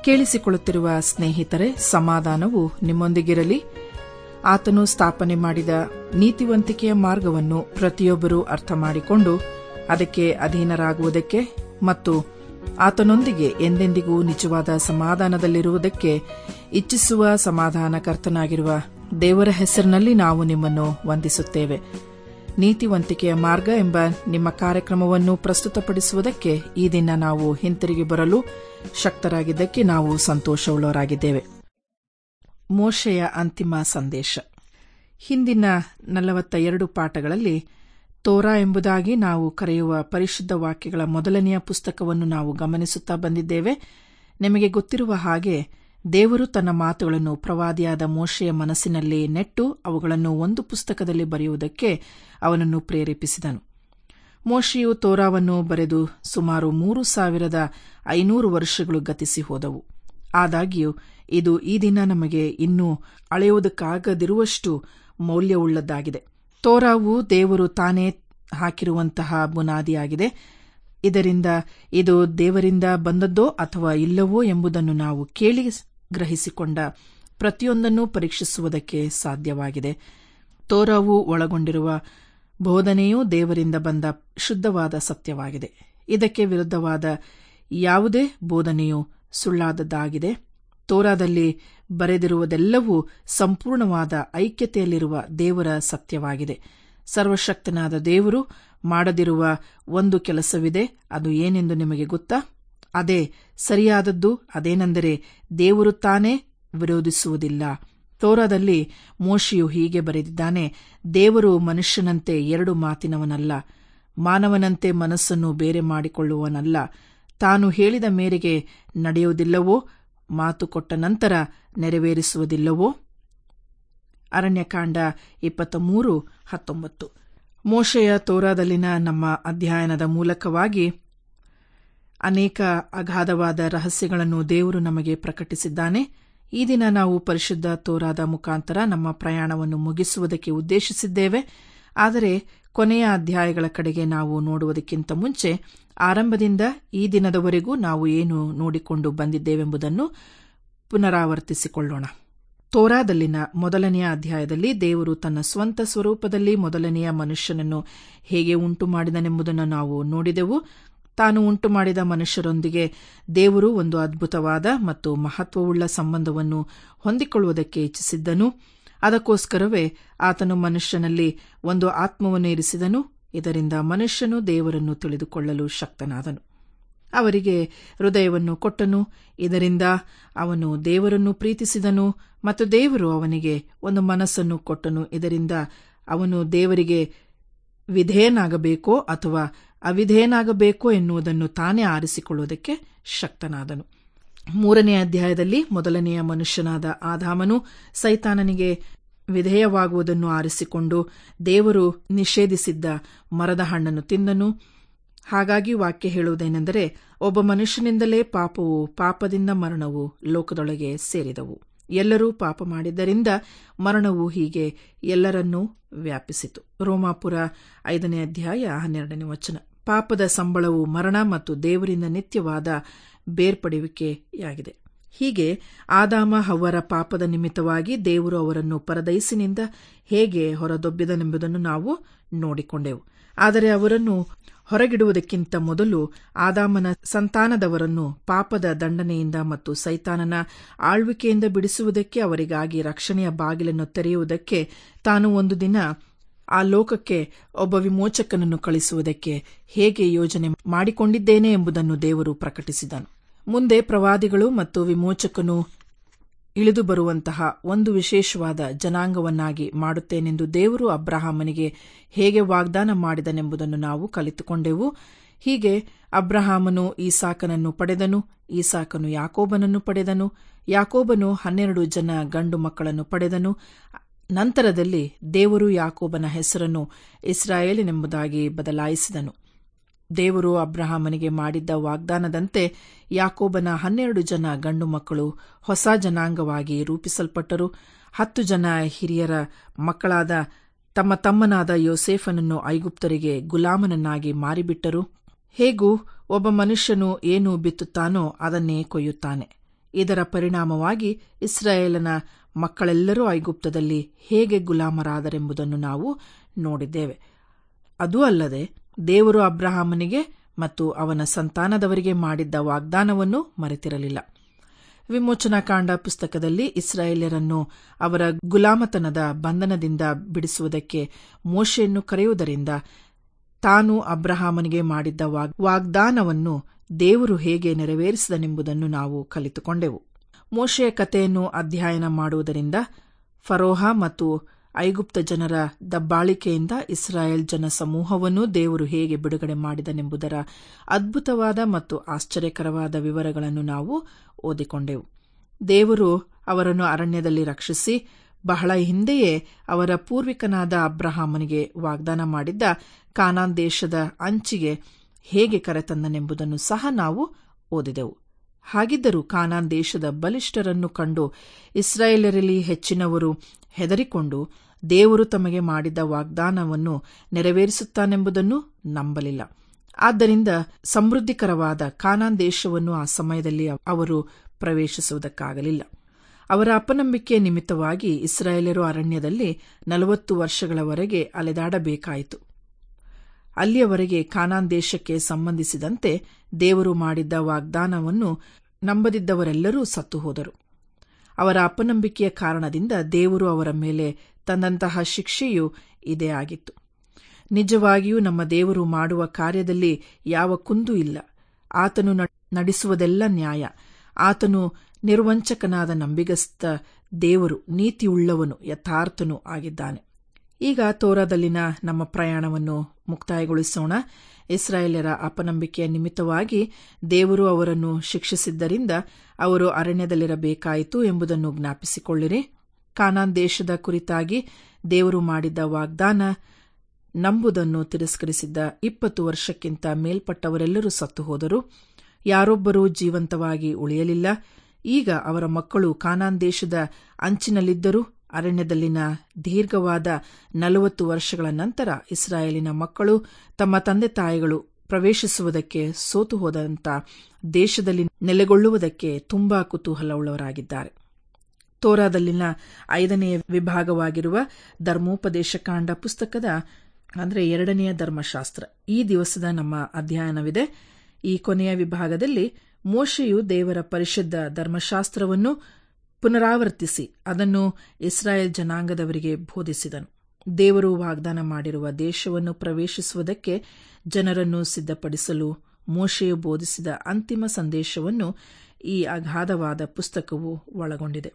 ಕೇಳಿಸಿಕೊಳ್ಳುತ್ತಿರುವ ಸ್ನೇಹಿತರೆ ಸಮಾಧಾನವು ನಿಮ್ಮೊಂದಿಗಿರಲಿ ಆತನು ಸ್ಥಾಪನೆ ಮಾಡಿದ ನೀತಿವಂತಿಕೆಯ ಮಾರ್ಗವನ್ನು ಪ್ರತಿಯೊಬ್ಬರೂ ಅರ್ಥ ಮಾಡಿಕೊಂಡು ಅದಕ್ಕೆ ಅಧೀನರಾಗುವುದಕ್ಕೆ ಮತ್ತು ಆತನೊಂದಿಗೆ ಎಂದೆಂದಿಗೂ ನಿಜವಾದ ಸಮಾಧಾನದಲ್ಲಿರುವುದಕ್ಕೆ ಇಚ್ಛಿಸುವ ಸಮಾಧಾನಕರ್ತನಾಗಿರುವ ದೇವರ ಹೆಸರಿನಲ್ಲಿ ನಾವು ನಿಮ್ಮನ್ನು ವಂದಿಸುತ್ತೇವೆ ನೀತಿವಂತಿಕೆಯ ಮಾರ್ಗ ಎಂಬ ನಿಮ್ಮ ಕಾರ್ಯಕ್ರಮವನ್ನು ಪ್ರಸ್ತುತಪಡಿಸುವುದಕ್ಕೆ ಈ ದಿನ ನಾವು ಹಿಂತಿರುಗಿ ಬರಲು ಶಕ್ತರಾಗಿದ್ದಕ್ಕೆ ನಾವು ಸಂತೋಷವುಳ್ಳವರಾಗಿದ್ದೇವೆ ಮೋಶೆಯ ಅಂತಿಮ ಸಂದೇಶ ಹಿಂದಿನ ನಲವತ್ತ ಎರಡು ಪಾಠಗಳಲ್ಲಿ ತೋರಾ ಎಂಬುದಾಗಿ ನಾವು ಕರೆಯುವ ಪರಿಶುದ್ಧ ವಾಕ್ಯಗಳ ಮೊದಲನೆಯ ಪುಸ್ತಕವನ್ನು ನಾವು ಗಮನಿಸುತ್ತಾ ಬಂದಿದ್ದೇವೆ ನಿಮಗೆ ಗೊತ್ತಿರುವ ಹಾಗೆ ದೇವರು ತನ್ನ ಮಾತುಗಳನ್ನು ಪ್ರವಾದಿಯಾದ ಮೋಶೆಯ ಮನಸ್ಸಿನಲ್ಲಿ ನೆಟ್ಟು ಅವುಗಳನ್ನು ಒಂದು ಪುಸ್ತಕದಲ್ಲಿ ಬರೆಯುವುದಕ್ಕೆ ಅವನನ್ನು ಪ್ರೇರೇಪಿಸಿದನು ಮೋಶೆಯು ತೋರಾವನ್ನು ಬರೆದು ಸುಮಾರು ಮೂರು ಸಾವಿರದ ಐನೂರು ವರ್ಷಗಳು ಗತಿಸಿ ಹೋದವು ಆದಾಗ್ಯೂ ಇದು ಈ ದಿನ ನಮಗೆ ಇನ್ನೂ ಅಳೆಯುವುದಕ್ಕಾಗದಿರುವಷ್ಟು ಮೌಲ್ಯವುಳ್ಳದ್ದಾಗಿದೆ ತೋರಾವು ದೇವರು ತಾನೇ ಹಾಕಿರುವಂತಹ ಬುನಾದಿಯಾಗಿದೆ ಇದರಿಂದ ಇದು ದೇವರಿಂದ ಬಂದದ್ದೋ ಅಥವಾ ಇಲ್ಲವೋ ಎಂಬುದನ್ನು ನಾವು ಕೇಳಿ ಗ್ರಹಿಸಿಕೊಂಡ ಪ್ರತಿಯೊಂದನ್ನು ಪರೀಕ್ಷಿಸುವುದಕ್ಕೆ ಸಾಧ್ಯವಾಗಿದೆ ತೋರಾವು ಒಳಗೊಂಡಿರುವ ಬೋಧನೆಯೂ ದೇವರಿಂದ ಬಂದ ಶುದ್ಧವಾದ ಸತ್ಯವಾಗಿದೆ ಇದಕ್ಕೆ ವಿರುದ್ಧವಾದ ಯಾವುದೇ ಬೋಧನೆಯು ಸುಳ್ಳಾದದ್ದಾಗಿದೆ ತೋರಾದಲ್ಲಿ ಬರೆದಿರುವುದೆಲ್ಲವೂ ಸಂಪೂರ್ಣವಾದ ಐಕ್ಯತೆಯಲ್ಲಿರುವ ದೇವರ ಸತ್ಯವಾಗಿದೆ ಸರ್ವಶಕ್ತನಾದ ದೇವರು ಮಾಡದಿರುವ ಒಂದು ಕೆಲಸವಿದೆ ಅದು ಏನೆಂದು ನಿಮಗೆ ಗೊತ್ತಾ ಅದೇ ಸರಿಯಾದದ್ದು ಅದೇನೆಂದರೆ ದೇವರು ತಾನೇ ವಿರೋಧಿಸುವುದಿಲ್ಲ ತೋರಾದಲ್ಲಿ ಮೋಶಿಯು ಹೀಗೆ ಬರೆದಿದ್ದಾನೆ ದೇವರು ಮನುಷ್ಯನಂತೆ ಎರಡು ಮಾತಿನವನಲ್ಲ ಮಾನವನಂತೆ ಮನಸ್ಸನ್ನು ಬೇರೆ ಮಾಡಿಕೊಳ್ಳುವನಲ್ಲ ತಾನು ಹೇಳಿದ ಮೇರೆಗೆ ನಡೆಯುವುದಿಲ್ಲವೋ ಮಾತು ಕೊಟ್ಟ ನಂತರ ನೆರವೇರಿಸುವುದಿಲ್ಲವೋ ಅರಣ್ಯಕಾಂಡ ಇಪ್ಪತ್ತ ಮೂರು ಹತ್ತೊಂಬತ್ತು ಮೋಶೆಯ ತೋರಾದಲ್ಲಿನ ನಮ್ಮ ಅಧ್ಯಯನದ ಮೂಲಕವಾಗಿ ಅನೇಕ ಅಗಾಧವಾದ ರಹಸ್ಯಗಳನ್ನು ದೇವರು ನಮಗೆ ಪ್ರಕಟಿಸಿದ್ದಾನೆ ಈ ದಿನ ನಾವು ಪರಿಶುದ್ಧ ತೋರಾದ ಮುಖಾಂತರ ನಮ್ಮ ಪ್ರಯಾಣವನ್ನು ಮುಗಿಸುವುದಕ್ಕೆ ಉದ್ದೇಶಿಸಿದ್ದೇವೆ ಆದರೆ ಕೊನೆಯ ಅಧ್ಯಾಯಗಳ ಕಡೆಗೆ ನಾವು ನೋಡುವುದಕ್ಕಿಂತ ಮುಂಚೆ ಆರಂಭದಿಂದ ಈ ದಿನದವರೆಗೂ ನಾವು ಏನು ನೋಡಿಕೊಂಡು ಬಂದಿದ್ದೇವೆಂಬುದನ್ನು ಪುನರಾವರ್ತಿಸಿಕೊಳ್ಳೋಣ ತೋರಾದಲ್ಲಿನ ಮೊದಲನೆಯ ಅಧ್ಯಾಯದಲ್ಲಿ ದೇವರು ತನ್ನ ಸ್ವಂತ ಸ್ವರೂಪದಲ್ಲಿ ಮೊದಲನೆಯ ಮನುಷ್ಯನನ್ನು ಹೇಗೆ ಉಂಟು ಮಾಡಿದನೆಂಬುದನ್ನು ನಾವು ನೋಡಿದೆವು ತಾನು ಉಂಟು ಮಾಡಿದ ಮನುಷ್ಯರೊಂದಿಗೆ ದೇವರು ಒಂದು ಅದ್ಭುತವಾದ ಮತ್ತು ಮಹತ್ವವುಳ್ಳ ಸಂಬಂಧವನ್ನು ಹೊಂದಿಕೊಳ್ಳುವುದಕ್ಕೆ ಇಚ್ಛಿಸಿದ್ದನು ಅದಕ್ಕೋಸ್ಕರವೇ ಆತನು ಮನುಷ್ಯನಲ್ಲಿ ಒಂದು ಆತ್ಮವನ್ನು ಇರಿಸಿದನು ಇದರಿಂದ ಮನುಷ್ಯನು ದೇವರನ್ನು ತಿಳಿದುಕೊಳ್ಳಲು ಶಕ್ತನಾದನು ಅವರಿಗೆ ಹೃದಯವನ್ನು ಕೊಟ್ಟನು ಇದರಿಂದ ಅವನು ದೇವರನ್ನು ಪ್ರೀತಿಸಿದನು ಮತ್ತು ದೇವರು ಅವನಿಗೆ ಒಂದು ಮನಸ್ಸನ್ನು ಕೊಟ್ಟನು ಇದರಿಂದ ಅವನು ದೇವರಿಗೆ ವಿಧೇಯನಾಗಬೇಕೋ ಅಥವಾ ಅವಿಧೇಯನಾಗಬೇಕೋ ಎನ್ನುವುದನ್ನು ತಾನೇ ಆರಿಸಿಕೊಳ್ಳುವುದಕ್ಕೆ ಶಕ್ತನಾದನು ಮೂರನೇ ಅಧ್ಯಾಯದಲ್ಲಿ ಮೊದಲನೆಯ ಮನುಷ್ಯನಾದ ಆದಾಮನು ಸೈತಾನನಿಗೆ ವಿಧೇಯವಾಗುವುದನ್ನು ಆರಿಸಿಕೊಂಡು ದೇವರು ನಿಷೇಧಿಸಿದ್ದ ಮರದ ಹಣ್ಣನ್ನು ತಿಂದನು ಹಾಗಾಗಿ ವಾಕ್ಯ ಹೇಳುವುದೇನೆಂದರೆ ಒಬ್ಬ ಮನುಷ್ಯನಿಂದಲೇ ಪಾಪವು ಪಾಪದಿಂದ ಮರಣವು ಲೋಕದೊಳಗೆ ಸೇರಿದವು ಎಲ್ಲರೂ ಪಾಪ ಮಾಡಿದ್ದರಿಂದ ಮರಣವು ಹೀಗೆ ಎಲ್ಲರನ್ನೂ ವ್ಯಾಪಿಸಿತು ರೋಮಾಪುರ ಐದನೇ ಅಧ್ಯಾಯ ಹನ್ನೆರಡನೇ ವಚನ ಪಾಪದ ಸಂಬಳವು ಮರಣ ಮತ್ತು ದೇವರಿಂದ ನಿತ್ಯವಾದ ಬೇರ್ಪಡುವಿಕೆಯಾಗಿದೆ ಹೀಗೆ ಆದಾಮ ಹವ್ವರ ಪಾಪದ ನಿಮಿತ್ತವಾಗಿ ದೇವರು ಅವರನ್ನು ಪರದೈಸಿನಿಂದ ಹೇಗೆ ಹೊರದೊಬ್ಬಿದನೆಂಬುದನ್ನು ನಾವು ನೋಡಿಕೊಂಡೆವು ಆದರೆ ಅವರನ್ನು ಹೊರಗಿಡುವುದಕ್ಕಿಂತ ಮೊದಲು ಆದಾಮನ ಸಂತಾನದವರನ್ನು ಪಾಪದ ದಂಡನೆಯಿಂದ ಮತ್ತು ಸೈತಾನನ ಆಳ್ವಿಕೆಯಿಂದ ಬಿಡಿಸುವುದಕ್ಕೆ ಅವರಿಗಾಗಿ ರಕ್ಷಣೆಯ ಬಾಗಿಲನ್ನು ತೆರೆಯುವುದಕ್ಕೆ ತಾನು ಒಂದು ದಿನ ಆ ಲೋಕಕ್ಕೆ ಒಬ್ಬ ವಿಮೋಚಕನನ್ನು ಕಳಿಸುವುದಕ್ಕೆ ಹೇಗೆ ಯೋಜನೆ ಮಾಡಿಕೊಂಡಿದ್ದೇನೆ ಎಂಬುದನ್ನು ದೇವರು ಪ್ರಕಟಿಸಿದನು ಮುಂದೆ ಪ್ರವಾದಿಗಳು ಮತ್ತು ವಿಮೋಚಕನು ಇಳಿದು ಬರುವಂತಹ ಒಂದು ವಿಶೇಷವಾದ ಜನಾಂಗವನ್ನಾಗಿ ಮಾಡುತ್ತೇನೆಂದು ದೇವರು ಅಬ್ರಹಾಮನಿಗೆ ಹೇಗೆ ವಾಗ್ದಾನ ಮಾಡಿದನೆಂಬುದನ್ನು ನಾವು ಕಲಿತುಕೊಂಡೆವು ಹೀಗೆ ಅಬ್ರಹಾಮನು ಈಸಾಕನನ್ನು ಪಡೆದನು ಈಸಾಕನು ಯಾಕೋಬನನ್ನು ಪಡೆದನು ಯಾಕೋಬನು ಹನ್ನೆರಡು ಜನ ಗಂಡು ಮಕ್ಕಳನ್ನು ಪಡೆದನು ನಂತರದಲ್ಲಿ ದೇವರು ಯಾಕೋಬನ ಹೆಸರನ್ನು ಇಸ್ರಾಯೇಲಿನೆಂಬುದಾಗಿ ಬದಲಾಯಿಸಿದನು ದೇವರು ಅಬ್ರಹಾಮನಿಗೆ ಮಾಡಿದ್ದ ವಾಗ್ದಾನದಂತೆ ಯಾಕೋಬನ ಹನ್ನೆರಡು ಜನ ಗಂಡು ಮಕ್ಕಳು ಹೊಸ ಜನಾಂಗವಾಗಿ ರೂಪಿಸಲ್ಪಟ್ಟರು ಹತ್ತು ಜನ ಹಿರಿಯರ ಮಕ್ಕಳಾದ ತಮ್ಮ ತಮ್ಮನಾದ ಯೋಸೇಫನನ್ನು ಐಗುಪ್ತರಿಗೆ ಗುಲಾಮನನ್ನಾಗಿ ಮಾರಿಬಿಟ್ಟರು ಹೇಗೂ ಒಬ್ಬ ಮನುಷ್ಯನು ಏನು ಬಿತ್ತುತ್ತಾನೋ ಅದನ್ನೇ ಕೊಯ್ಯುತ್ತಾನೆ ಇದರ ಪರಿಣಾಮವಾಗಿ ಇಸ್ರಾಯೇಲನ ಮಕ್ಕಳೆಲ್ಲರೂ ಐಗುಪ್ತದಲ್ಲಿ ಹೇಗೆ ಗುಲಾಮರಾದರೆಂಬುದನ್ನು ನಾವು ನೋಡಿದ್ದೇವೆ ಅದೂ ಅಲ್ಲದೆ ದೇವರು ಅಬ್ರಹಾಮನಿಗೆ ಮತ್ತು ಅವನ ಸಂತಾನದವರಿಗೆ ಮಾಡಿದ್ದ ವಾಗ್ದಾನವನ್ನು ಮರೆತಿರಲಿಲ್ಲ ವಿಮೋಚನಾಕಾಂಡ ಪುಸ್ತಕದಲ್ಲಿ ಇಸ್ರಾಯೇಲ್ಯರನ್ನು ಅವರ ಗುಲಾಮತನದ ಬಂಧನದಿಂದ ಬಿಡಿಸುವುದಕ್ಕೆ ಮೋಶೆಯನ್ನು ಕರೆಯುವುದರಿಂದ ತಾನು ಅಬ್ರಹಾಮನಿಗೆ ಮಾಡಿದ್ದ ವಾಗ್ದಾನವನ್ನು ದೇವರು ಹೇಗೆ ನೆರವೇರಿಸಿದನೆಂಬುದನ್ನು ನಾವು ಕಲಿತುಕೊಂಡೆವು ಮೋಶೆಯ ಕಥೆಯನ್ನು ಅಧ್ಯಯನ ಮಾಡುವುದರಿಂದ ಫರೋಹ ಮತ್ತು ಐಗುಪ್ತ ಜನರ ದಬ್ಬಾಳಿಕೆಯಿಂದ ಇಸ್ರಾಯೇಲ್ ಜನ ಸಮೂಹವನ್ನು ದೇವರು ಹೇಗೆ ಬಿಡುಗಡೆ ಮಾಡಿದನೆಂಬುದರ ಅದ್ಭುತವಾದ ಮತ್ತು ಆಶ್ಚರ್ಯಕರವಾದ ವಿವರಗಳನ್ನು ನಾವು ಓದಿಕೊಂಡೆವು ದೇವರು ಅವರನ್ನು ಅರಣ್ಯದಲ್ಲಿ ರಕ್ಷಿಸಿ ಬಹಳ ಹಿಂದೆಯೇ ಅವರ ಪೂರ್ವಿಕನಾದ ಅಬ್ರಹಾಮನಿಗೆ ವಾಗ್ದಾನ ಮಾಡಿದ್ದ ಕಾನಾನ್ ದೇಶದ ಅಂಚಿಗೆ ಹೇಗೆ ಕರೆತಂದನೆಂಬುದನ್ನು ಸಹ ನಾವು ಓದಿದೆವು ಹಾಗಿದ್ದರೂ ಕಾನಾನ್ ದೇಶದ ಬಲಿಷ್ಠರನ್ನು ಕಂಡು ಇಸ್ರಾಯೇಲರಲ್ಲಿ ಹೆಚ್ಚಿನವರು ಹೆದರಿಕೊಂಡು ದೇವರು ತಮಗೆ ಮಾಡಿದ್ದ ವಾಗ್ದಾನವನ್ನು ನೆರವೇರಿಸುತ್ತಾನೆಂಬುದನ್ನು ನಂಬಲಿಲ್ಲ ಆದ್ದರಿಂದ ಸಮೃದ್ಧಿಕರವಾದ ಕಾನಾನ್ ದೇಶವನ್ನು ಆ ಸಮಯದಲ್ಲಿ ಅವರು ಪ್ರವೇಶಿಸುವುದಕ್ಕಾಗಲಿಲ್ಲ ಅವರ ಅಪನಂಬಿಕೆಯ ನಿಮಿತ್ತವಾಗಿ ಇಸ್ರಾಯೇಲರು ಅರಣ್ಯದಲ್ಲಿ ನಲವತ್ತು ವರ್ಷಗಳವರೆಗೆ ಅಲೆದಾಡಬೇಕಾಯಿತು ಅಲ್ಲಿಯವರೆಗೆ ಕಾನಾನ್ ದೇಶಕ್ಕೆ ಸಂಬಂಧಿಸಿದಂತೆ ದೇವರು ಮಾಡಿದ್ದ ವಾಗ್ದಾನವನ್ನು ನಂಬದಿದ್ದವರೆಲ್ಲರೂ ಸತ್ತು ಹೋದರು ಅವರ ಅಪನಂಬಿಕೆಯ ಕಾರಣದಿಂದ ದೇವರು ಅವರ ಮೇಲೆ ತಂದಂತಹ ಶಿಕ್ಷೆಯೂ ಇದೇ ಆಗಿತ್ತು ನಿಜವಾಗಿಯೂ ನಮ್ಮ ದೇವರು ಮಾಡುವ ಕಾರ್ಯದಲ್ಲಿ ಯಾವ ಕುಂದು ಇಲ್ಲ ಆತನು ನಡೆಸುವುದೆಲ್ಲ ನ್ಯಾಯ ಆತನು ನಿರ್ವಂಚಕನಾದ ನಂಬಿಗಸ್ತ ದೇವರು ನೀತಿಯುಳ್ಳವನು ಯಥಾರ್ಥನೂ ಆಗಿದ್ದಾನೆ ಈಗ ತೋರಾದಲ್ಲಿನ ನಮ್ಮ ಪ್ರಯಾಣವನ್ನು ಮುಕ್ತಾಯಗೊಳಿಸೋಣ ಇಸ್ರಾಯೇಲರ ಅಪನಂಬಿಕೆಯ ನಿಮಿತ್ತವಾಗಿ ದೇವರು ಅವರನ್ನು ಶಿಕ್ಷಿಸಿದ್ದರಿಂದ ಅವರು ಅರಣ್ಯದಲ್ಲಿರಬೇಕಾಯಿತು ಎಂಬುದನ್ನು ಜ್ಞಾಪಿಸಿಕೊಳ್ಳಿರಿ ಕಾನಾನ್ ದೇಶದ ಕುರಿತಾಗಿ ದೇವರು ಮಾಡಿದ್ದ ವಾಗ್ದಾನ ನಂಬುದನ್ನು ತಿರಸ್ಕರಿಸಿದ್ದ ಇಪ್ಪತ್ತು ವರ್ಷಕ್ಕಿಂತ ಮೇಲ್ಪಟ್ಟವರೆಲ್ಲರೂ ಸತ್ತು ಹೋದರು ಯಾರೊಬ್ಬರೂ ಜೀವಂತವಾಗಿ ಉಳಿಯಲಿಲ್ಲ ಈಗ ಅವರ ಮಕ್ಕಳು ಕಾನಾನ್ ದೇಶದ ಅಂಚಿನಲ್ಲಿದ್ದರೂ ಅರಣ್ಯದಲ್ಲಿನ ದೀರ್ಘವಾದ ನಲವತ್ತು ವರ್ಷಗಳ ನಂತರ ಇಸ್ರಾಯೇಲಿನ ಮಕ್ಕಳು ತಮ್ಮ ತಂದೆ ತಾಯಿಗಳು ಪ್ರವೇಶಿಸುವುದಕ್ಕೆ ಸೋತು ಹೋದಂತ ದೇಶದಲ್ಲಿ ನೆಲೆಗೊಳ್ಳುವುದಕ್ಕೆ ತುಂಬಾ ಕುತೂಹಲವುಳ್ಳವರಾಗಿದ್ದಾರೆ ತೋರಾದಲ್ಲಿನ ಐದನೆಯ ವಿಭಾಗವಾಗಿರುವ ಧರ್ಮೋಪದೇಶಕಾಂಡ ಪುಸ್ತಕದ ಅಂದರೆ ಎರಡನೆಯ ಧರ್ಮಶಾಸ್ತ್ರ ಈ ದಿವಸದ ನಮ್ಮ ಅಧ್ಯಯನವಿದೆ ಈ ಕೊನೆಯ ವಿಭಾಗದಲ್ಲಿ ಮೋಶೆಯು ದೇವರ ಪರಿಶುದ್ಧ ಧರ್ಮಶಾಸ್ತ್ರವನ್ನು ಪುನರಾವರ್ತಿಸಿ ಅದನ್ನು ಇಸ್ರಾಯೇಲ್ ಜನಾಂಗದವರಿಗೆ ಬೋಧಿಸಿದನು ದೇವರು ವಾಗ್ದಾನ ಮಾಡಿರುವ ದೇಶವನ್ನು ಪ್ರವೇಶಿಸುವುದಕ್ಕೆ ಜನರನ್ನು ಸಿದ್ಧಪಡಿಸಲು ಮೋಶೆಯು ಬೋಧಿಸಿದ ಅಂತಿಮ ಸಂದೇಶವನ್ನು ಈ ಅಗಾಧವಾದ ಪುಸ್ತಕವು ಒಳಗೊಂಡಿದೆ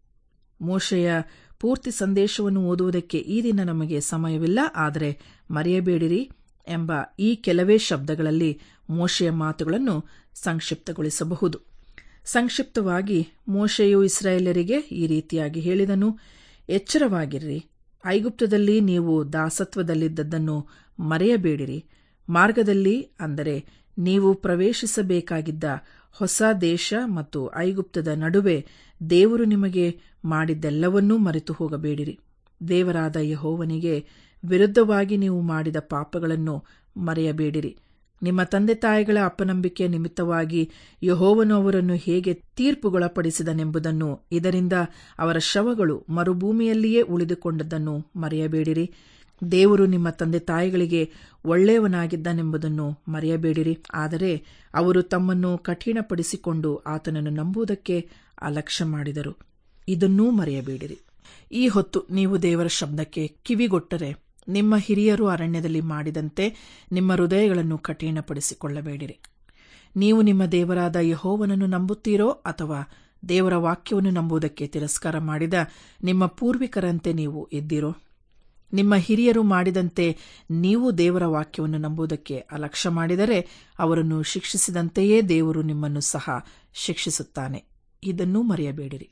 ಮೋಶೆಯ ಪೂರ್ತಿ ಸಂದೇಶವನ್ನು ಓದುವುದಕ್ಕೆ ಈ ದಿನ ನಮಗೆ ಸಮಯವಿಲ್ಲ ಆದರೆ ಮರೆಯಬೇಡಿರಿ ಎಂಬ ಈ ಕೆಲವೇ ಶಬ್ದಗಳಲ್ಲಿ ಮೋಶೆಯ ಮಾತುಗಳನ್ನು ಸಂಕ್ಷಿಪ್ತಗೊಳಿಸಬಹುದು ಸಂಕ್ಷಿಪ್ತವಾಗಿ ಮೋಶೆಯು ಇಸ್ರಾಯೇಲರಿಗೆ ಈ ರೀತಿಯಾಗಿ ಹೇಳಿದನು ಎಚ್ಚರವಾಗಿರ್ರಿ ಐಗುಪ್ತದಲ್ಲಿ ನೀವು ದಾಸತ್ವದಲ್ಲಿದ್ದದ್ದನ್ನು ಮರೆಯಬೇಡಿರಿ ಮಾರ್ಗದಲ್ಲಿ ಅಂದರೆ ನೀವು ಪ್ರವೇಶಿಸಬೇಕಾಗಿದ್ದ ಹೊಸ ದೇಶ ಮತ್ತು ಐಗುಪ್ತದ ನಡುವೆ ದೇವರು ನಿಮಗೆ ಮಾಡಿದ್ದೆಲ್ಲವನ್ನೂ ಮರೆತು ಹೋಗಬೇಡಿರಿ ದೇವರಾದ ಯಹೋವನಿಗೆ ವಿರುದ್ಧವಾಗಿ ನೀವು ಮಾಡಿದ ಪಾಪಗಳನ್ನು ಮರೆಯಬೇಡಿರಿ ನಿಮ್ಮ ತಂದೆ ತಾಯಿಗಳ ಅಪನಂಬಿಕೆಯ ನಿಮಿತ್ತವಾಗಿ ಯಹೋವನು ಅವರನ್ನು ಹೇಗೆ ತೀರ್ಪುಗೊಳಪಡಿಸಿದನೆಂಬುದನ್ನು ಇದರಿಂದ ಅವರ ಶವಗಳು ಮರುಭೂಮಿಯಲ್ಲಿಯೇ ಉಳಿದುಕೊಂಡದ್ದನ್ನು ಮರೆಯಬೇಡಿರಿ ದೇವರು ನಿಮ್ಮ ತಂದೆ ತಾಯಿಗಳಿಗೆ ಒಳ್ಳೆಯವನಾಗಿದ್ದನೆಂಬುದನ್ನು ಮರೆಯಬೇಡಿರಿ ಆದರೆ ಅವರು ತಮ್ಮನ್ನು ಕಠಿಣಪಡಿಸಿಕೊಂಡು ಆತನನ್ನು ನಂಬುವುದಕ್ಕೆ ಅಲಕ್ಷ್ಯ ಮಾಡಿದರು ಇದನ್ನೂ ಮರೆಯಬೇಡಿರಿ ಈ ಹೊತ್ತು ನೀವು ದೇವರ ಶಬ್ದಕ್ಕೆ ಕಿವಿಗೊಟ್ಟರೆ ನಿಮ್ಮ ಹಿರಿಯರು ಅರಣ್ಯದಲ್ಲಿ ಮಾಡಿದಂತೆ ನಿಮ್ಮ ಹೃದಯಗಳನ್ನು ಕಠಿಣಪಡಿಸಿಕೊಳ್ಳಬೇಡಿರಿ ನೀವು ನಿಮ್ಮ ದೇವರಾದ ಯಹೋವನನ್ನು ನಂಬುತ್ತೀರೋ ಅಥವಾ ದೇವರ ವಾಕ್ಯವನ್ನು ನಂಬುವುದಕ್ಕೆ ತಿರಸ್ಕಾರ ಮಾಡಿದ ನಿಮ್ಮ ಪೂರ್ವಿಕರಂತೆ ನೀವು ಇದ್ದೀರೋ ನಿಮ್ಮ ಹಿರಿಯರು ಮಾಡಿದಂತೆ ನೀವು ದೇವರ ವಾಕ್ಯವನ್ನು ನಂಬುವುದಕ್ಕೆ ಅಲಕ್ಷ್ಯ ಮಾಡಿದರೆ ಅವರನ್ನು ಶಿಕ್ಷಿಸಿದಂತೆಯೇ ದೇವರು ನಿಮ್ಮನ್ನು ಸಹ ಶಿಕ್ಷಿಸುತ್ತಾನೆ ಇದನ್ನೂ ಮರೆಯಬೇಡಿರಿ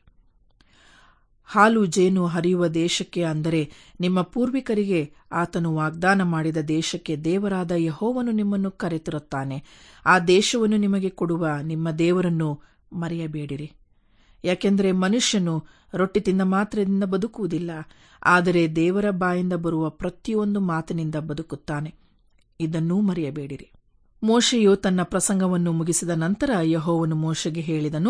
ಹಾಲು ಜೇನು ಹರಿಯುವ ದೇಶಕ್ಕೆ ಅಂದರೆ ನಿಮ್ಮ ಪೂರ್ವಿಕರಿಗೆ ಆತನು ವಾಗ್ದಾನ ಮಾಡಿದ ದೇಶಕ್ಕೆ ದೇವರಾದ ಯಹೋವನು ನಿಮ್ಮನ್ನು ಕರೆತರುತ್ತಾನೆ ಆ ದೇಶವನ್ನು ನಿಮಗೆ ಕೊಡುವ ನಿಮ್ಮ ದೇವರನ್ನು ಮರೆಯಬೇಡಿರಿ ಯಾಕೆಂದರೆ ಮನುಷ್ಯನು ರೊಟ್ಟಿ ತಿಂದ ಮಾತ್ರದಿಂದ ಬದುಕುವುದಿಲ್ಲ ಆದರೆ ದೇವರ ಬಾಯಿಂದ ಬರುವ ಪ್ರತಿಯೊಂದು ಮಾತಿನಿಂದ ಬದುಕುತ್ತಾನೆ ಇದನ್ನೂ ಮರೆಯಬೇಡಿರಿ ಮೋಶೆಯು ತನ್ನ ಪ್ರಸಂಗವನ್ನು ಮುಗಿಸಿದ ನಂತರ ಯಹೋವನು ಮೋಶೆಗೆ ಹೇಳಿದನು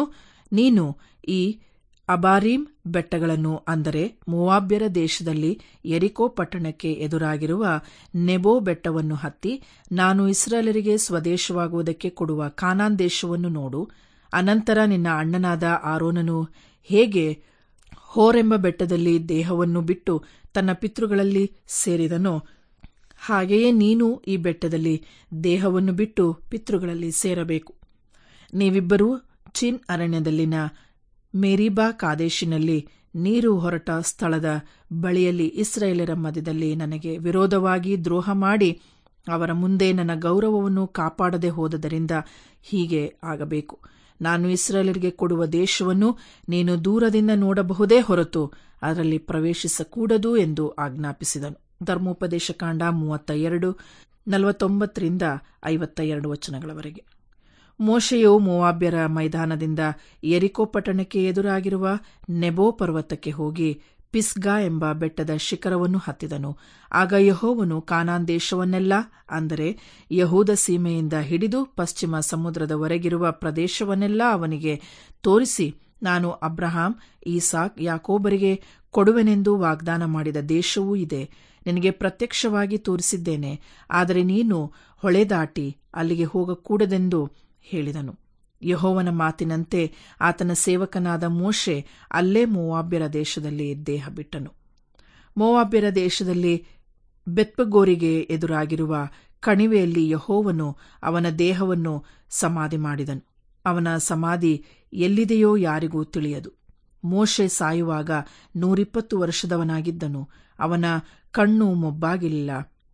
ನೀನು ಈ ಅಬಾರೀಮ್ ಬೆಟ್ಟಗಳನ್ನು ಅಂದರೆ ಮೂವಾಬ್ಯರ ದೇಶದಲ್ಲಿ ಎರಿಕೋ ಪಟ್ಟಣಕ್ಕೆ ಎದುರಾಗಿರುವ ನೆಬೋ ಬೆಟ್ಟವನ್ನು ಹತ್ತಿ ನಾನು ಇಸ್ರಾಯೇಲರಿಗೆ ಸ್ವದೇಶವಾಗುವುದಕ್ಕೆ ಕೊಡುವ ಕಾನಾನ್ ದೇಶವನ್ನು ನೋಡು ಅನಂತರ ನಿನ್ನ ಅಣ್ಣನಾದ ಆರೋನನು ಹೇಗೆ ಹೋರೆಂಬ ಬೆಟ್ಟದಲ್ಲಿ ದೇಹವನ್ನು ಬಿಟ್ಟು ತನ್ನ ಪಿತೃಗಳಲ್ಲಿ ಸೇರಿದನೋ ಹಾಗೆಯೇ ನೀನು ಈ ಬೆಟ್ಟದಲ್ಲಿ ದೇಹವನ್ನು ಬಿಟ್ಟು ಪಿತೃಗಳಲ್ಲಿ ಸೇರಬೇಕು ನೀವಿಬ್ಬರೂ ಚಿನ್ ಅರಣ್ಯದಲ್ಲಿನ ಮೇರಿಬಾ ಕಾದೇಶಿನಲ್ಲಿ ನೀರು ಹೊರಟ ಸ್ಥಳದ ಬಳಿಯಲ್ಲಿ ಇಸ್ರಾಯೇಲರ ಮಧ್ಯದಲ್ಲಿ ನನಗೆ ವಿರೋಧವಾಗಿ ದ್ರೋಹ ಮಾಡಿ ಅವರ ಮುಂದೆ ನನ್ನ ಗೌರವವನ್ನು ಕಾಪಾಡದೆ ಹೋದದರಿಂದ ಹೀಗೆ ಆಗಬೇಕು ನಾನು ಇಸ್ರಾಯೇಲರಿಗೆ ಕೊಡುವ ದೇಶವನ್ನು ನೀನು ದೂರದಿಂದ ನೋಡಬಹುದೇ ಹೊರತು ಅದರಲ್ಲಿ ಪ್ರವೇಶಿಸಕೂಡದು ಎಂದು ಆಜ್ಞಾಪಿಸಿದನು ಧರ್ಮೋಪದೇಶ ಕಾಂಡ ಮೂವತ್ತ ಎರಡು ನಲವತ್ತೊಂಬತ್ತರಿಂದ ಐವತ್ತ ಎರಡು ವಚನಗಳವರೆಗೆ ಮೋಶೆಯು ಮೋವಾಬ್ಯರ ಮೈದಾನದಿಂದ ಎರಿಕೋ ಪಟ್ಟಣಕ್ಕೆ ಎದುರಾಗಿರುವ ನೆಬೋ ಪರ್ವತಕ್ಕೆ ಹೋಗಿ ಪಿಸ್ಗಾ ಎಂಬ ಬೆಟ್ಟದ ಶಿಖರವನ್ನು ಹತ್ತಿದನು ಆಗ ಯಹೋವನು ಕಾನಾನ್ ದೇಶವನ್ನೆಲ್ಲ ಅಂದರೆ ಯಹೂದ ಸೀಮೆಯಿಂದ ಹಿಡಿದು ಪಶ್ಚಿಮ ಸಮುದ್ರದವರೆಗಿರುವ ಪ್ರದೇಶವನ್ನೆಲ್ಲ ಅವನಿಗೆ ತೋರಿಸಿ ನಾನು ಅಬ್ರಹಾಂ ಈಸಾಕ್ ಯಾಕೋಬರಿಗೆ ಕೊಡುವೆನೆಂದು ವಾಗ್ದಾನ ಮಾಡಿದ ದೇಶವೂ ಇದೆ ನಿನಗೆ ಪ್ರತ್ಯಕ್ಷವಾಗಿ ತೋರಿಸಿದ್ದೇನೆ ಆದರೆ ನೀನು ಹೊಳೆ ದಾಟಿ ಅಲ್ಲಿಗೆ ಹೋಗಕೂಡದೆಂದು ಹೇಳಿದನು ಯಹೋವನ ಮಾತಿನಂತೆ ಆತನ ಸೇವಕನಾದ ಮೋಶೆ ಅಲ್ಲೇ ಮೋವಾಬ್ಯರ ದೇಶದಲ್ಲಿ ದೇಹ ಬಿಟ್ಟನು ಮೋವಾಬ್ಯರ ದೇಶದಲ್ಲಿ ಬೆತ್ಪಗೋರಿಗೆ ಎದುರಾಗಿರುವ ಕಣಿವೆಯಲ್ಲಿ ಯಹೋವನು ಅವನ ದೇಹವನ್ನು ಸಮಾಧಿ ಮಾಡಿದನು ಅವನ ಸಮಾಧಿ ಎಲ್ಲಿದೆಯೋ ಯಾರಿಗೂ ತಿಳಿಯದು ಮೋಶೆ ಸಾಯುವಾಗ ನೂರಿಪ್ಪತ್ತು ವರ್ಷದವನಾಗಿದ್ದನು ಅವನ ಕಣ್ಣು ಮೊಬ್ಬಾಗಿರಲಿಲ್ಲ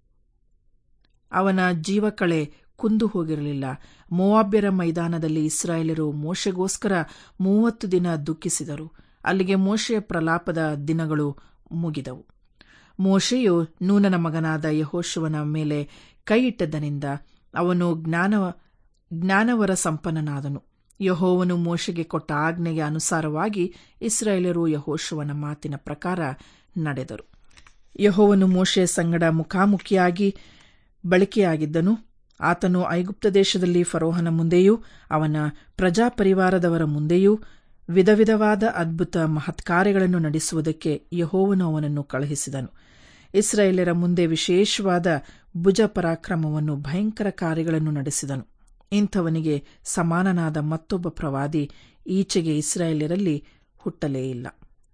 ಅವನ ಜೀವಕಳೆ ಕುಂದು ಹೋಗಿರಲಿಲ್ಲ ಮೋವಾಬ್ಯರ ಮೈದಾನದಲ್ಲಿ ಇಸ್ರಾಯೇಲರು ಮೋಶೆಗೋಸ್ಕರ ಮೂವತ್ತು ದಿನ ದುಃಖಿಸಿದರು ಅಲ್ಲಿಗೆ ಮೋಶೆಯ ಪ್ರಲಾಪದ ದಿನಗಳು ಮುಗಿದವು ಮೋಶೆಯು ನೂನನ ಮಗನಾದ ಯಹೋಶುವನ ಮೇಲೆ ಕೈಯಿಟ್ಟದ್ದರಿಂದ ಅವನು ಜ್ಞಾನ ಜ್ಞಾನವರ ಸಂಪನ್ನನಾದನು ಯಹೋವನು ಮೋಶೆಗೆ ಕೊಟ್ಟ ಆಜ್ಞೆಗೆ ಅನುಸಾರವಾಗಿ ಇಸ್ರಾಯೇಲರು ಯಹೋಶುವನ ಮಾತಿನ ಪ್ರಕಾರ ನಡೆದರು ಯಹೋವನು ಮೋಶೆಯ ಸಂಗಡ ಮುಖಾಮುಖಿಯಾಗಿ ಬಳಕೆಯಾಗಿದ್ದನು ಆತನು ಐಗುಪ್ತ ದೇಶದಲ್ಲಿ ಫರೋಹನ ಮುಂದೆಯೂ ಅವನ ಪ್ರಜಾಪರಿವಾರದವರ ಮುಂದೆಯೂ ವಿಧ ವಿಧವಾದ ಅದ್ಭುತ ಮಹತ್ಕಾರ್ಯಗಳನ್ನು ನಡೆಸುವುದಕ್ಕೆ ಯಹೋವನು ಅವನನ್ನು ಕಳುಹಿಸಿದನು ಇಸ್ರಾಯೇಲರ ಮುಂದೆ ವಿಶೇಷವಾದ ಭುಜ ಪರಾಕ್ರಮವನ್ನು ಭಯಂಕರ ಕಾರ್ಯಗಳನ್ನು ನಡೆಸಿದನು ಇಂಥವನಿಗೆ ಸಮಾನನಾದ ಮತ್ತೊಬ್ಬ ಪ್ರವಾದಿ ಈಚೆಗೆ ಇಸ್ರಾಯೇಲರಲ್ಲಿ ಹುಟ್ಟಲೇ ಇಲ್ಲ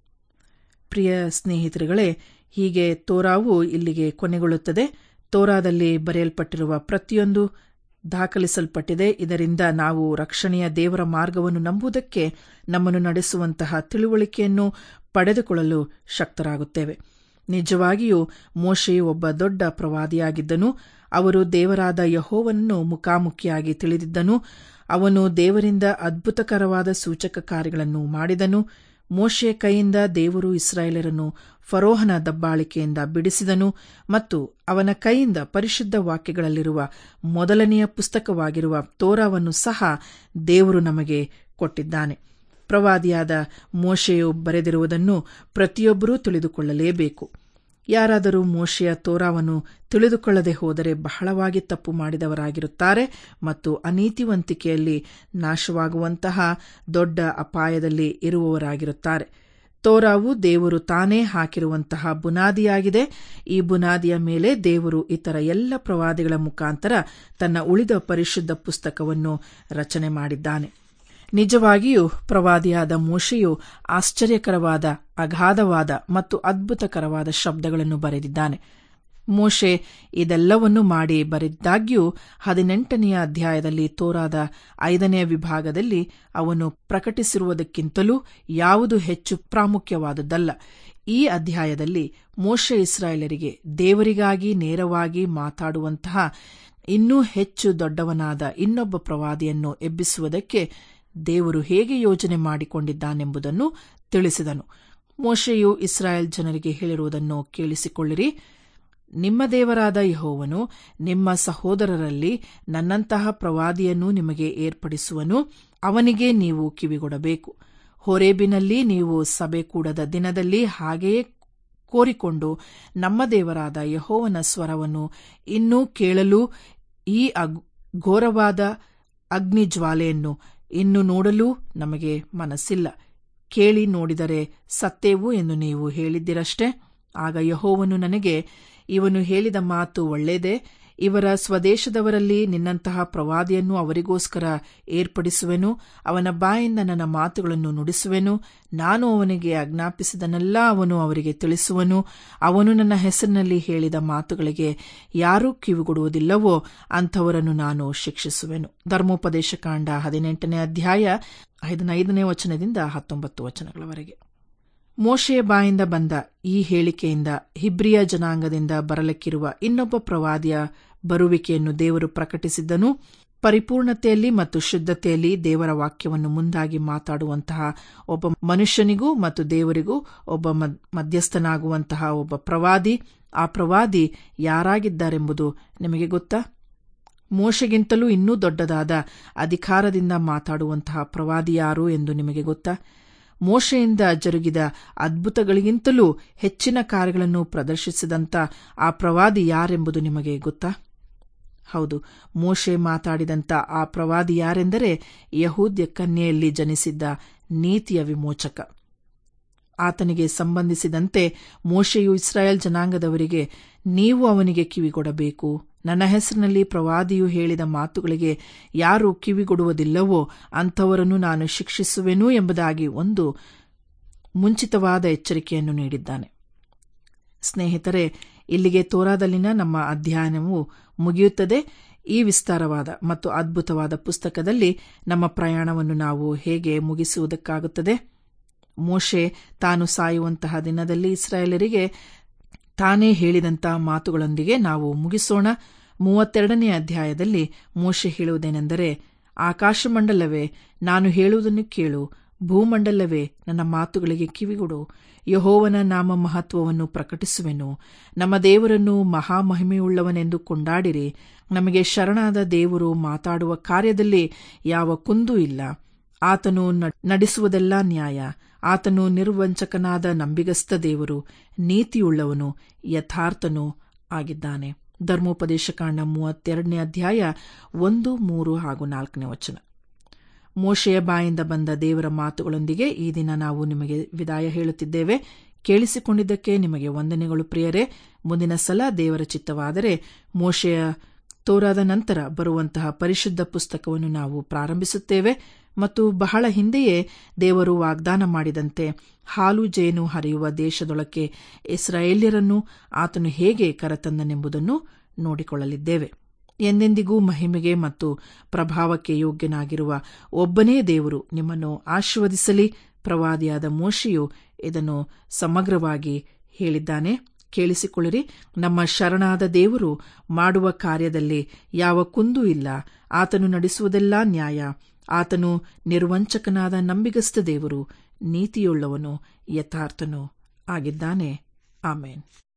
ಪ್ರಿಯ ಸ್ನೇಹಿತರುಗಳೇ ಹೀಗೆ ತೋರಾವು ಇಲ್ಲಿಗೆ ಕೊನೆಗೊಳ್ಳುತ್ತದೆ ತೋರಾದಲ್ಲಿ ಬರೆಯಲ್ಪಟ್ಟಿರುವ ಪ್ರತಿಯೊಂದು ದಾಖಲಿಸಲ್ಪಟ್ಟಿದೆ ಇದರಿಂದ ನಾವು ರಕ್ಷಣೆಯ ದೇವರ ಮಾರ್ಗವನ್ನು ನಂಬುವುದಕ್ಕೆ ನಮ್ಮನ್ನು ನಡೆಸುವಂತಹ ತಿಳುವಳಿಕೆಯನ್ನು ಪಡೆದುಕೊಳ್ಳಲು ಶಕ್ತರಾಗುತ್ತೇವೆ ನಿಜವಾಗಿಯೂ ಮೋಶೆಯು ಒಬ್ಬ ದೊಡ್ಡ ಪ್ರವಾದಿಯಾಗಿದ್ದನು ಅವರು ದೇವರಾದ ಯಹೋವನ್ನು ಮುಖಾಮುಖಿಯಾಗಿ ತಿಳಿದಿದ್ದನು ಅವನು ದೇವರಿಂದ ಅದ್ಭುತಕರವಾದ ಸೂಚಕ ಕಾರ್ಯಗಳನ್ನು ಮಾಡಿದನು ಮೋಶೆಯ ಕೈಯಿಂದ ದೇವರು ಇಸ್ರಾಯೇಲರನ್ನು ಫರೋಹನ ದಬ್ಬಾಳಿಕೆಯಿಂದ ಬಿಡಿಸಿದನು ಮತ್ತು ಅವನ ಕೈಯಿಂದ ಪರಿಶುದ್ಧ ವಾಕ್ಯಗಳಲ್ಲಿರುವ ಮೊದಲನೆಯ ಪುಸ್ತಕವಾಗಿರುವ ತೋರಾವನ್ನು ಸಹ ದೇವರು ನಮಗೆ ಕೊಟ್ಟಿದ್ದಾನೆ ಪ್ರವಾದಿಯಾದ ಮೋಶೆಯು ಬರೆದಿರುವುದನ್ನು ಪ್ರತಿಯೊಬ್ಬರೂ ತಿಳಿದುಕೊಳ್ಳಲೇಬೇಕು ಯಾರಾದರೂ ಮೋಶೆಯ ತೋರಾವನ್ನು ತಿಳಿದುಕೊಳ್ಳದೆ ಹೋದರೆ ಬಹಳವಾಗಿ ತಪ್ಪು ಮಾಡಿದವರಾಗಿರುತ್ತಾರೆ ಮತ್ತು ಅನೀತಿವಂತಿಕೆಯಲ್ಲಿ ನಾಶವಾಗುವಂತಹ ದೊಡ್ಡ ಅಪಾಯದಲ್ಲಿ ಇರುವವರಾಗಿರುತ್ತಾರೆ ತೋರಾವು ದೇವರು ತಾನೇ ಹಾಕಿರುವಂತಹ ಬುನಾದಿಯಾಗಿದೆ ಈ ಬುನಾದಿಯ ಮೇಲೆ ದೇವರು ಇತರ ಎಲ್ಲ ಪ್ರವಾದಿಗಳ ಮುಖಾಂತರ ತನ್ನ ಉಳಿದ ಪರಿಶುದ್ಧ ಪುಸ್ತಕವನ್ನು ರಚನೆ ಮಾಡಿದ್ದಾನೆ ನಿಜವಾಗಿಯೂ ಪ್ರವಾದಿಯಾದ ಮೋಶೆಯು ಆಶ್ಚರ್ಯಕರವಾದ ಅಗಾಧವಾದ ಮತ್ತು ಅದ್ಭುತಕರವಾದ ಶಬ್ದಗಳನ್ನು ಬರೆದಿದ್ದಾನೆ ಮೋಶೆ ಇದೆಲ್ಲವನ್ನೂ ಮಾಡಿ ಬರೆದಿದ್ದಾಗ್ಯೂ ಹದಿನೆಂಟನೆಯ ಅಧ್ಯಾಯದಲ್ಲಿ ತೋರಾದ ಐದನೆಯ ವಿಭಾಗದಲ್ಲಿ ಅವನು ಪ್ರಕಟಿಸಿರುವುದಕ್ಕಿಂತಲೂ ಯಾವುದು ಹೆಚ್ಚು ಪ್ರಾಮುಖ್ಯವಾದುದಲ್ಲ ಈ ಅಧ್ಯಾಯದಲ್ಲಿ ಮೋಶೆ ಇಸ್ರಾಯೇಲರಿಗೆ ದೇವರಿಗಾಗಿ ನೇರವಾಗಿ ಮಾತಾಡುವಂತಹ ಇನ್ನೂ ಹೆಚ್ಚು ದೊಡ್ಡವನಾದ ಇನ್ನೊಬ್ಬ ಪ್ರವಾದಿಯನ್ನು ಎಬ್ಬಿಸುವುದಕ್ಕೆ ದೇವರು ಹೇಗೆ ಯೋಜನೆ ಮಾಡಿಕೊಂಡಿದ್ದಾನೆಂಬುದನ್ನು ತಿಳಿಸಿದನು ಮೋಶೆಯು ಇಸ್ರಾಯೇಲ್ ಜನರಿಗೆ ಹೇಳಿರುವುದನ್ನು ಕೇಳಿಸಿಕೊಳ್ಳಿರಿ ನಿಮ್ಮ ದೇವರಾದ ಯಹೋವನು ನಿಮ್ಮ ಸಹೋದರರಲ್ಲಿ ನನ್ನಂತಹ ಪ್ರವಾದಿಯನ್ನು ನಿಮಗೆ ಏರ್ಪಡಿಸುವನು ಅವನಿಗೆ ನೀವು ಕಿವಿಗೊಡಬೇಕು ಹೊರೇಬಿನಲ್ಲಿ ನೀವು ಸಭೆ ಕೂಡದ ದಿನದಲ್ಲಿ ಹಾಗೆಯೇ ಕೋರಿಕೊಂಡು ನಮ್ಮ ದೇವರಾದ ಯಹೋವನ ಸ್ವರವನ್ನು ಇನ್ನೂ ಕೇಳಲು ಈ ಘೋರವಾದ ಅಗ್ನಿಜ್ವಾಲೆಯನ್ನು ಇನ್ನು ನೋಡಲೂ ನಮಗೆ ಮನಸ್ಸಿಲ್ಲ ಕೇಳಿ ನೋಡಿದರೆ ಸತ್ತೇವು ಎಂದು ನೀವು ಹೇಳಿದ್ದಿರಷ್ಟೇ ಆಗ ಯಹೋವನು ನನಗೆ ಇವನು ಹೇಳಿದ ಮಾತು ಒಳ್ಳೆಯದೇ ಇವರ ಸ್ವದೇಶದವರಲ್ಲಿ ನಿನ್ನಂತಹ ಪ್ರವಾದಿಯನ್ನು ಅವರಿಗೋಸ್ಕರ ಏರ್ಪಡಿಸುವೆನು ಅವನ ಬಾಯಿಂದ ನನ್ನ ಮಾತುಗಳನ್ನು ನುಡಿಸುವೆನು ನಾನು ಅವನಿಗೆ ಆಜ್ಞಾಪಿಸಿದನೆಲ್ಲ ಅವನು ಅವರಿಗೆ ತಿಳಿಸುವನು ಅವನು ನನ್ನ ಹೆಸರಿನಲ್ಲಿ ಹೇಳಿದ ಮಾತುಗಳಿಗೆ ಯಾರೂ ಕಿವಿಗೊಡುವುದಿಲ್ಲವೋ ಅಂಥವರನ್ನು ನಾನು ಶಿಕ್ಷಿಸುವೆನು ಧರ್ಮೋಪದೇಶ ಕಾಂಡ ಹದಿನೆಂಟನೇ ಅಧ್ಯಾಯ ಐದನೇ ವಚನದಿಂದ ಹತ್ತೊಂಬತ್ತು ವಚನಗಳವರೆಗೆ ಮೋಶೆಯ ಬಾಯಿಂದ ಬಂದ ಈ ಹೇಳಿಕೆಯಿಂದ ಹಿಬ್ರಿಯ ಜನಾಂಗದಿಂದ ಬರಲಿಕ್ಕಿರುವ ಇನ್ನೊಬ್ಬ ಪ್ರವಾದಿಯ ಬರುವಿಕೆಯನ್ನು ದೇವರು ಪ್ರಕಟಿಸಿದ್ದನು ಪರಿಪೂರ್ಣತೆಯಲ್ಲಿ ಮತ್ತು ಶುದ್ಧತೆಯಲ್ಲಿ ದೇವರ ವಾಕ್ಯವನ್ನು ಮುಂದಾಗಿ ಮಾತಾಡುವಂತಹ ಒಬ್ಬ ಮನುಷ್ಯನಿಗೂ ಮತ್ತು ದೇವರಿಗೂ ಒಬ್ಬ ಮಧ್ಯಸ್ಥನಾಗುವಂತಹ ಒಬ್ಬ ಪ್ರವಾದಿ ಆ ಪ್ರವಾದಿ ಯಾರಾಗಿದ್ದಾರೆಂಬುದು ನಿಮಗೆ ಗೊತ್ತಾ ಮೋಶೆಗಿಂತಲೂ ಇನ್ನೂ ದೊಡ್ಡದಾದ ಅಧಿಕಾರದಿಂದ ಮಾತಾಡುವಂತಹ ಪ್ರವಾದಿ ಯಾರು ಎಂದು ನಿಮಗೆ ಗೊತ್ತಾ ಮೋಶೆಯಿಂದ ಜರುಗಿದ ಅದ್ಭುತಗಳಿಗಿಂತಲೂ ಹೆಚ್ಚಿನ ಕಾರ್ಯಗಳನ್ನು ಪ್ರದರ್ಶಿಸಿದಂಥ ಆ ಪ್ರವಾದಿ ಯಾರೆಂಬುದು ನಿಮಗೆ ಗೊತ್ತಾ ಹೌದು ಮೋಶೆ ಮಾತಾಡಿದಂಥ ಆ ಪ್ರವಾದಿ ಯಾರೆಂದರೆ ಯಹೂದ್ಯ ಕನ್ಯೆಯಲ್ಲಿ ಜನಿಸಿದ್ದ ನೀತಿಯ ವಿಮೋಚಕ ಆತನಿಗೆ ಸಂಬಂಧಿಸಿದಂತೆ ಮೋಶೆಯು ಇಸ್ರಾಯೇಲ್ ಜನಾಂಗದವರಿಗೆ ನೀವು ಅವನಿಗೆ ಕಿವಿಗೊಡಬೇಕು ನನ್ನ ಹೆಸರಿನಲ್ಲಿ ಪ್ರವಾದಿಯು ಹೇಳಿದ ಮಾತುಗಳಿಗೆ ಯಾರು ಕಿವಿಗೊಡುವುದಿಲ್ಲವೋ ಅಂಥವರನ್ನು ನಾನು ಶಿಕ್ಷಿಸುವೆನು ಎಂಬುದಾಗಿ ಒಂದು ಮುಂಚಿತವಾದ ಎಚ್ಚರಿಕೆಯನ್ನು ನೀಡಿದ್ದಾನೆ ಸ್ನೇಹಿತರೆ ಇಲ್ಲಿಗೆ ತೋರಾದಲ್ಲಿನ ನಮ್ಮ ಅಧ್ಯಯನವು ಮುಗಿಯುತ್ತದೆ ಈ ವಿಸ್ತಾರವಾದ ಮತ್ತು ಅದ್ಭುತವಾದ ಪುಸ್ತಕದಲ್ಲಿ ನಮ್ಮ ಪ್ರಯಾಣವನ್ನು ನಾವು ಹೇಗೆ ಮುಗಿಸುವುದಕ್ಕಾಗುತ್ತದೆ ಮೋಶೆ ತಾನು ಸಾಯುವಂತಹ ದಿನದಲ್ಲಿ ಇಸ್ರಾಯೇಲರಿಗೆ ತಾನೇ ಹೇಳಿದಂಥ ಮಾತುಗಳೊಂದಿಗೆ ನಾವು ಮುಗಿಸೋಣ ಮೂವತ್ತೆರಡನೇ ಅಧ್ಯಾಯದಲ್ಲಿ ಮೋಶೆ ಹೇಳುವುದೇನೆಂದರೆ ಆಕಾಶಮಂಡಲವೇ ನಾನು ಹೇಳುವುದನ್ನು ಕೇಳು ಭೂಮಂಡಲವೇ ನನ್ನ ಮಾತುಗಳಿಗೆ ಕಿವಿಗೊಡು ಯಹೋವನ ನಾಮ ಮಹತ್ವವನ್ನು ಪ್ರಕಟಿಸುವೆನು ನಮ್ಮ ದೇವರನ್ನು ಮಹಾಮಹಿಮೆಯುಳ್ಳವನೆಂದು ಕೊಂಡಾಡಿರಿ ನಮಗೆ ಶರಣಾದ ದೇವರು ಮಾತಾಡುವ ಕಾರ್ಯದಲ್ಲಿ ಯಾವ ಕುಂದೂ ಇಲ್ಲ ಆತನು ನಡೆಸುವುದೆಲ್ಲ ನ್ಯಾಯ ಆತನು ನಿರ್ವಂಚಕನಾದ ನಂಬಿಗಸ್ತ ದೇವರು ನೀತಿಯುಳ್ಳವನು ಯಥಾರ್ಥನೂ ಆಗಿದ್ದಾನೆ ಧರ್ಮೋಪದೇಶ ಕಾಂಡ ಮೂವತ್ತೆರಡನೇ ಅಧ್ಯಾಯ ಒಂದು ಮೂರು ಹಾಗೂ ನಾಲ್ಕನೇ ವಚನ ಮೋಶೆಯ ಬಾಯಿಂದ ಬಂದ ದೇವರ ಮಾತುಗಳೊಂದಿಗೆ ಈ ದಿನ ನಾವು ನಿಮಗೆ ವಿದಾಯ ಹೇಳುತ್ತಿದ್ದೇವೆ ಕೇಳಿಸಿಕೊಂಡಿದ್ದಕ್ಕೆ ನಿಮಗೆ ವಂದನೆಗಳು ಪ್ರಿಯರೇ ಮುಂದಿನ ಸಲ ದೇವರ ಚಿತ್ತವಾದರೆ ಮೋಶೆಯ ತೋರಾದ ನಂತರ ಬರುವಂತಹ ಪರಿಶುದ್ಧ ಪುಸ್ತಕವನ್ನು ನಾವು ಪ್ರಾರಂಭಿಸುತ್ತೇವೆ ಮತ್ತು ಬಹಳ ಹಿಂದೆಯೇ ದೇವರು ವಾಗ್ದಾನ ಮಾಡಿದಂತೆ ಹಾಲು ಜೇನು ಹರಿಯುವ ದೇಶದೊಳಕ್ಕೆ ಇಸ್ರಾಯೇಲ್ಯರನ್ನು ಆತನು ಹೇಗೆ ಕರೆತಂದನೆಂಬುದನ್ನು ನೋಡಿಕೊಳ್ಳಲಿದ್ದೇವೆ ಎಂದೆಂದಿಗೂ ಮಹಿಮೆಗೆ ಮತ್ತು ಪ್ರಭಾವಕ್ಕೆ ಯೋಗ್ಯನಾಗಿರುವ ಒಬ್ಬನೇ ದೇವರು ನಿಮ್ಮನ್ನು ಆಶೀರ್ವದಿಸಲಿ ಪ್ರವಾದಿಯಾದ ಮೋಶಿಯು ಇದನ್ನು ಸಮಗ್ರವಾಗಿ ಹೇಳಿದ್ದಾನೆ ಕೇಳಿಸಿಕೊಳ್ಳಿರಿ ನಮ್ಮ ಶರಣಾದ ದೇವರು ಮಾಡುವ ಕಾರ್ಯದಲ್ಲಿ ಯಾವ ಕುಂದೂ ಇಲ್ಲ ಆತನು ನಡೆಸುವುದೆಲ್ಲ ನ್ಯಾಯ ಆತನು ನಿರ್ವಂಚಕನಾದ ನಂಬಿಗಸ್ತ ದೇವರು ನೀತಿಯುಳ್ಳವನು ಯಥಾರ್ಥನೂ ಆಗಿದ್ದಾನೆ ಆಮೇನ್